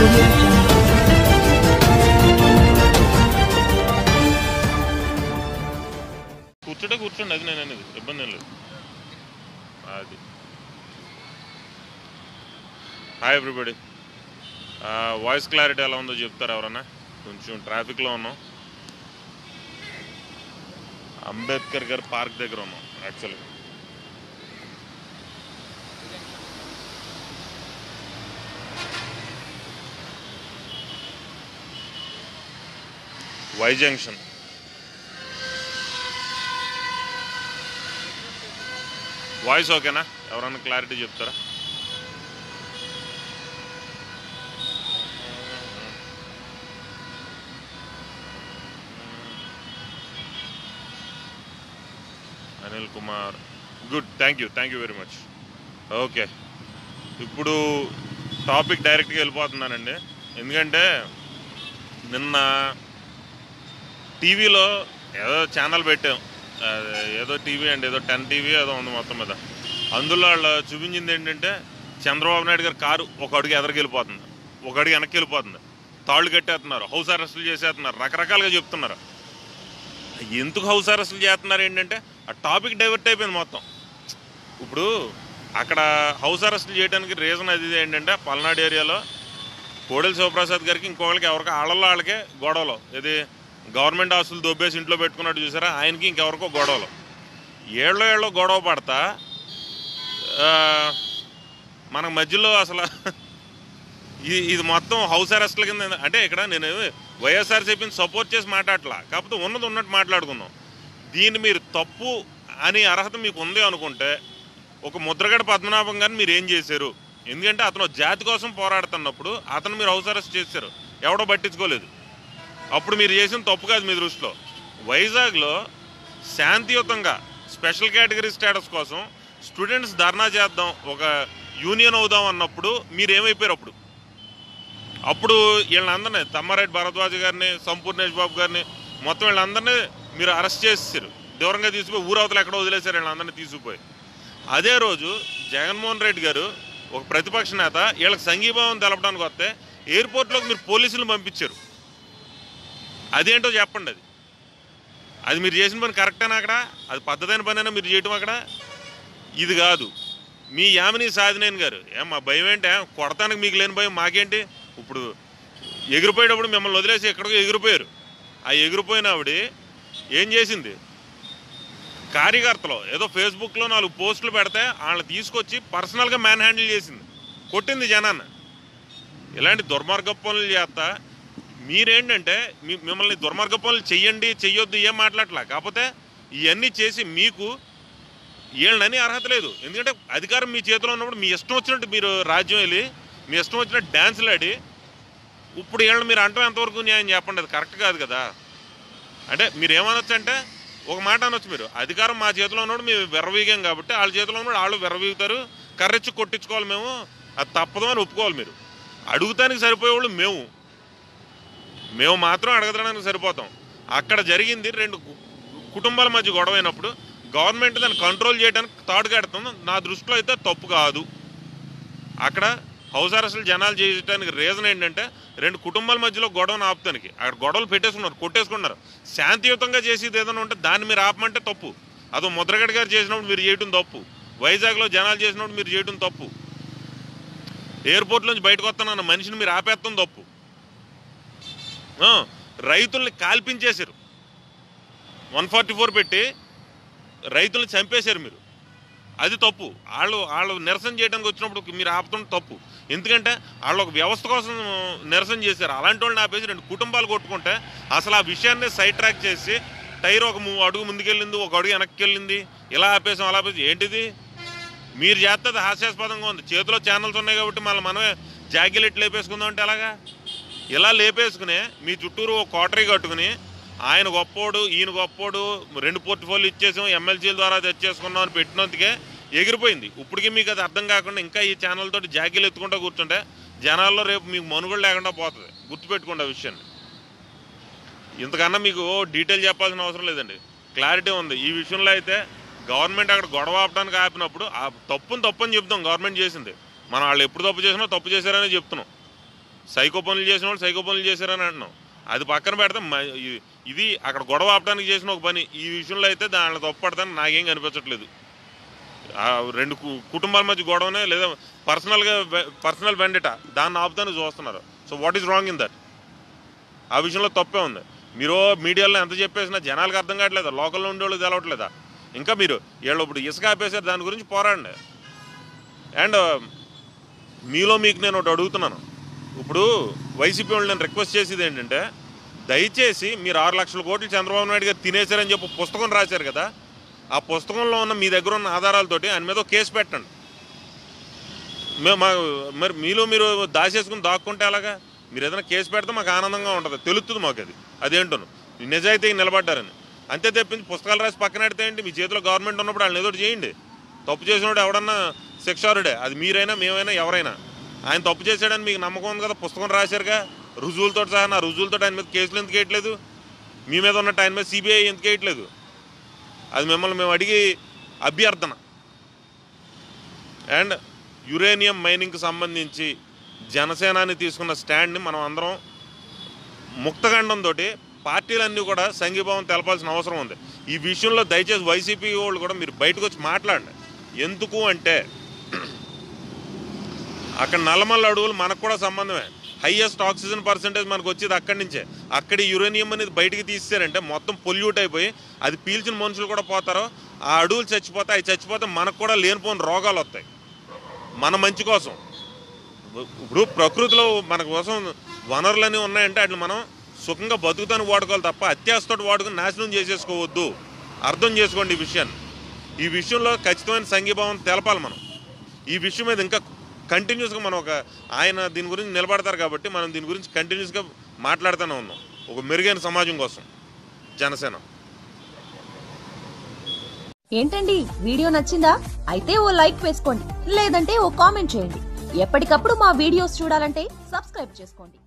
audio jungle. కూర్చుంటే కూర్చోండి అది నేను అనేది ఇబ్బంది ఏం లేదు అది హాయ్ ఎవ్రీబడి వాయిస్ క్లారిటీ ఎలా ఉందో చెప్తారా ఎవరన్నా కొంచెం ట్రాఫిక్లో ఉన్నాం అంబేద్కర్ గారి పార్క్ దగ్గర ఉన్నాం యాక్చువల్గా వై జంక్షన్ వాయిస్ ఓకేనా ఎవరన్నా క్లారిటీ చెప్తారా Anil Kumar good thank you thank you very much okay ఇప్పుడు టాపిక్ డైరెక్ట్గా వెళ్ళిపోతున్నానండి ఎందుకంటే నిన్న టీవీలో ఏదో ఛానల్ పెట్టాం అదే ఏదో టీవీ అండి ఏదో టెన్ టీవీ ఏదో ఉంది మొత్తం మీద అందులో వాళ్ళు చూపించింది ఏంటంటే చంద్రబాబు నాయుడు గారి కారు ఒక అడుగు ఎదరికి వెళ్ళిపోతుంది ఒక అడుగు వెనక్కి వెళ్ళిపోతుంది తాళ్ళు కట్టేస్తున్నారు హౌస్ అరెస్టులు చేసేస్తున్నారు రకరకాలుగా చెప్తున్నారు ఎందుకు హౌస్ అరెస్టులు చేస్తున్నారు ఏంటంటే ఆ టాపిక్ డైవర్ట్ అయిపోయింది మొత్తం ఇప్పుడు అక్కడ హౌస్ అరెస్టులు చేయడానికి రీజన్ అది ఇది ఏంటంటే పల్నాడు ఏరియాలో కోడెల శివప్రసాద్ గారికి ఇంకొకరికి ఎవరికి ఆళ్ళల్లో వాళ్ళకే గొడవలు ఇది గవర్నమెంట్ ఆస్తులు దొబ్బేసి ఇంట్లో పెట్టుకున్నట్టు చూసారా ఆయనకి ఇంకెవరికో గొడవలు ఏళ్ళో ఏళ్ళో గొడవ పడతా ఆ, మన మధ్యలో అసలు ఇది ఇది మొత్తం హౌస్ అరెస్ట్ల కింద అంటే ఇక్కడ నేను వైఎస్ఆర్సీపీని సపోర్ట్ చేసి మాట్లాడట్లా కాకపోతే ఉన్నది ఉన్నట్టు మాట్లాడుకుందాం దీన్ని మీరు తప్పు అని అర్హత మీకు ఉంది అనుకుంటే ఒక ముద్రగడ పద్మనాభం గారిని మీరు ఏం చేశారు ఎందుకంటే అతను జాతి కోసం పోరాడుతున్నప్పుడు అతను మీరు హౌస్ అరెస్ట్ చేశారు ఎవడో పట్టించుకోలేదు అప్పుడు మీరు చేసిన తప్పు కాదు మీ దృష్టిలో వైజాగ్లో శాంతియుతంగా స్పెషల్ కేటగిరీ స్టేటస్ కోసం స్టూడెంట్స్ ధర్నా చేద్దాం ఒక యూనియన్ అవుదాం అన్నప్పుడు మీరు ఏమైపోయారు అప్పుడు అప్పుడు వీళ్ళందరినీ తమ్మారెడ్డి భరద్వాజ్ గారిని సంపూర్ణేష్ బాబు గారిని మొత్తం వీళ్ళందరినీ మీరు అరెస్ట్ చేసేసారు దూరంగా తీసుకుపోయి ఊరవతలు ఎక్కడ వదిలేశారు వీళ్ళందరినీ తీసుకుపోయి అదే రోజు జగన్మోహన్ రెడ్డి గారు ఒక ప్రతిపక్ష నేత వీళ్ళకి సంఘీభావం తెలపడానికి వస్తే ఎయిర్పోర్ట్లోకి మీరు పోలీసులు పంపించారు అదేంటో చెప్పండి అది అది మీరు చేసిన పని కరెక్టేనా అక్కడ అది పద్ధతైన పనైనా మీరు చేయటం అక్కడ ఇది కాదు మీ యామిని సాధినేని గారు ఏం మా భయం ఏంటి ఏం కొడతానికి మీకు లేని భయం మాకేంటి ఇప్పుడు ఎగిరిపోయేటప్పుడు మిమ్మల్ని వదిలేసి ఎక్కడికో ఎగిరిపోయారు ఆ ఎగిరిపోయిన ఆవిడ ఏం చేసింది కార్యకర్తలు ఏదో ఫేస్బుక్లో నాలుగు పోస్టులు పెడితే వాళ్ళని తీసుకొచ్చి పర్సనల్గా మ్యాన్ హ్యాండిల్ చేసింది కొట్టింది జనాన్ని ఇలాంటి దుర్మార్గ పనులు చేస్తా మీరేంటంటే మీ మిమ్మల్ని దుర్మార్గ పనులు చెయ్యండి చెయ్యొద్దు ఏం మాట్లాడట్లా కాకపోతే ఇవన్నీ చేసి మీకు వీళ్ళని అర్హత లేదు ఎందుకంటే అధికారం మీ చేతిలో ఉన్నప్పుడు మీ ఇష్టం వచ్చినట్టు మీరు రాజ్యం వెళ్ళి మీ ఇష్టం వచ్చినట్టు డ్యాన్సులు ఆడి ఇప్పుడు వీళ్ళని మీరు అంటాం ఎంతవరకు న్యాయం చెప్పండి అది కరెక్ట్ కాదు కదా అంటే మీరు ఏమనొచ్చు అంటే ఒక మాట అనొచ్చు మీరు అధికారం మా చేతిలో ఉన్నప్పుడు మేము విర్రవీగాం కాబట్టి వాళ్ళ చేతిలో ఉన్నప్పుడు వాళ్ళు విర్రవీగుతారు కర్రెచ్చి కొట్టించుకోవాలి మేము అది తప్పదు అని ఒప్పుకోవాలి మీరు అడుగుతానికి సరిపోయేవాళ్ళు మేము మేము మాత్రం అడగడానికి సరిపోతాం అక్కడ జరిగింది రెండు కు- కుటుంబాల మధ్య గొడవ అయినప్పుడు గవర్నమెంట్ దాన్ని కంట్రోల్ చేయడానికి తాడు కడుతుంది నా దృష్టిలో అయితే తప్పు కాదు అక్కడ హౌస్ అరెస్టులు జనాలు చేయడానికి రీజన్ ఏంటంటే రెండు కుటుంబాల మధ్యలో గొడవను ఆపుతానికి అక్కడ గొడవలు పెట్టేసుకున్నారు కొట్టేసుకున్నారు శాంతియుతంగా చేసేది ఏదైనా ఉంటే దాన్ని మీరు ఆపమంటే తప్పు అదో ముద్రగడ గారు చేసినప్పుడు మీరు చేయడం తప్పు వైజాగ్లో జనాలు చేసినప్పుడు మీరు చేయడం తప్పు ఎయిర్పోర్ట్ నుంచి బయటకు వస్తానన్న మనిషిని మీరు ఆపేస్తాం తప్పు ఆ, రైతుల్ని కాల్పించేశారు వన్ ఫార్టీ ఫోర్ పెట్టి రైతుల్ని చంపేశారు మీరు అది తప్పు వాళ్ళు వాళ్ళు నిరసన చేయడానికి వచ్చినప్పుడు మీరు ఆపుతుంటే తప్పు ఎందుకంటే వాళ్ళు ఒక వ్యవస్థ కోసం నిరసన చేశారు అలాంటి వాళ్ళని ఆపేసి రెండు కుటుంబాలు కొట్టుకుంటే అసలు ఆ విషయాన్ని సైడ్ ట్రాక్ చేసి టైర్ ఒక ము- అడుగు ముందుకెళ్ళింది ఒక అడుగు వెనక్కి వెళ్ళింది ఇలా ఆపేసాం అలా ఆపేసి ఏంటిది మీరు చేస్తుంది హాస్యాస్పదంగా ఉంది చేతిలో ఛానల్స్ ఉన్నాయి కాబట్టి మళ్ళీ మనమే జాకెట్ లేపేసుకుందాం అంటే ఎలాగా ఇలా లేపేసుకుని మీ చుట్టూరు ఒక కోటరీ కట్టుకుని ఆయన గొప్పోడు ఈయన గొప్పోడు రెండు పోర్ట్ఫోలియో ఇచ్చేసాం ఎమ్మెల్సీల ద్వారా తెచ్చేసుకున్నాం అని పెట్టినందుకే ఎగిరిపోయింది ఇప్పటికీ మీకు అది అర్థం కాకుండా ఇంకా ఈ ఛానల్ తోటి జాకీలు ఎత్తుకుంటూ కూర్చుంటే జనాల్లో రేపు మీకు మనుగడ లేకుండా పోతుంది గుర్తుపెట్టుకోండి ఆ విషయాన్ని ఇంతకన్నా మీకు డీటెయిల్ చెప్పాల్సిన అవసరం లేదండి క్లారిటీ ఉంది ఈ విషయంలో అయితే గవర్నమెంట్ అక్కడ గొడవ ఆపడానికి ఆపినప్పుడు ఆ తప్పుని తప్పని చెప్తాం గవర్నమెంట్ చేసింది మనం వాళ్ళు ఎప్పుడు తప్పు చేసినా తప్పు చేశారనే చెప్తున్నాం సైకో పనులు చేసిన వాళ్ళు సైకో పనులు చేశారని అంటున్నాం అది పక్కన పెడితే మ- ఇ- ఇది అక్కడ గొడవ ఆపడానికి చేసిన ఒక పని ఈ విషయంలో అయితే దాంట్లో తప్పడతాను నాకేం కనిపించట్లేదు ఆ రెండు కు- కుటుంబాల మధ్య గొడవనే లేదా పర్సనల్గా పర్సనల్ బెండట దాన్ని ఆపుతానికి చూస్తున్నారు so what is wrong in that ఆ విషయంలో తప్పే ఉంది మీరు మీడియాలో ఎంత చెప్పేసినా జనాలకు అర్థం కావట్లేదా లోకల్లో ఉండేవాళ్ళు తెలవట్లేదా ఇంకా మీరు వీళ్ళు ఇప్పుడు ఇసుక ఆపేశారు దాని గురించి పోరాడండి అండ్ మీలో మీకు నేను ఒకటి అడుగుతున్నాను ఇప్పుడు వైసీపీ వాళ్ళు నేను రిక్వెస్ట్ చేసేది ఏంటంటే దయచేసి మీరు ఆరు లక్షల కోట్లు చంద్రబాబు నాయుడు గారు తినేశారని చెప్పి పుస్తకం రాశారు కదా ఆ పుస్తకంలో ఉన్న మీ దగ్గర ఉన్న ఆధారాలతోటి ఆయన మీద ఒక కేసు పెట్టండి మే- మా మరి మీలో మీరు దాచేసుకుని దాక్కుంటే అలాగా మీరు ఏదైనా కేసు పెడితే మాకు ఆనందంగా ఉంటుంది తెలుస్తుంది మాకు అది అదేంటోను నిజాయితీకి నిలబడ్డారని అంతే తెప్పించి పుస్తకాలు రాసి పక్కన పెడితే ఏంటి మీ చేతిలో గవర్నమెంట్ ఉన్నప్పుడు వాళ్ళని ఏదో ఒకటి చేయండి తప్పు చేసినోడు ఎవడన్నా శిక్షారుడే అది మీరైనా మేమైనా ఎవరైనా ఆయన తప్పు చేశాడని మీకు నమ్మకం ఉంది కదా పుస్తకం రాశారుగా రుజువులతో సహా నా రుజువులతో ఆయన మీద కేసులు ఎందుకు వేయట్లేదు మీ మీద ఉన్నట్టు ఆయన మీద సిబిఐ ఎందుకు వేయట్లేదు అది మిమ్మల్ని మేము అడిగి అభ్యర్థన అండ్ యురేనియం మైనింగ్కి సంబంధించి జనసేనాని తీసుకున్న స్టాండ్ని మనం అందరం ముక్తఖండంతో పార్టీలన్నీ కూడా సంఘీభావం తెలపాల్సిన అవసరం ఉంది ఈ విషయంలో దయచేసి వైసీపీ వాళ్ళు కూడా మీరు బయటకు వచ్చి మాట్లాడండి ఎందుకు అంటే అక్కడ నల్లమల్ల అడవులు మనకు కూడా సంబంధమే హైయెస్ట్ ఆక్సిజన్ పర్సంటేజ్ మనకు వచ్చేది అక్కడి నుంచే అక్కడి యురేనియం అనేది బయటికి తీసారంటే మొత్తం పొల్యూట్ అయిపోయి అది పీల్చిన మనుషులు కూడా పోతారో ఆ అడవులు చచ్చిపోతాయి అవి చచ్చిపోతే మనకు కూడా లేనిపోని రోగాలు వస్తాయి మన మంచి కోసం ఇప్పుడు ప్రకృతిలో మన కోసం వనరులన్నీ ఉన్నాయంటే అట్లా మనం సుఖంగా బతుకుతానికి వాడుకోవాలి తప్ప అత్యాసతో వాడుకుని నాశనం చేసేసుకోవద్దు అర్థం చేసుకోండి ఈ విషయాన్ని ఈ విషయంలో ఖచ్చితమైన సంఘీభావం తెలపాలి మనం ఈ విషయం మీద ఇంకా కంటిన్యూస్గా మనం ఒక ఆయన దీని గురించి నిలబడతారు కాబట్టి మనం దీని గురించి కంటిన్యూస్గా మాట్లాడుతూనే ఉన్నాం ఒక మెరుగైన సమాజం కోసం జనసేన ఏంటండి వీడియో నచ్చిందా అయితే ఓ లైక్ వేసుకోండి లేదంటే ఓ కామెంట్ చేయండి ఎప్పటికప్పుడు మా వీడియోస్ చూడాలంటే సబ్స్క్రైబ్ చేసుకోండి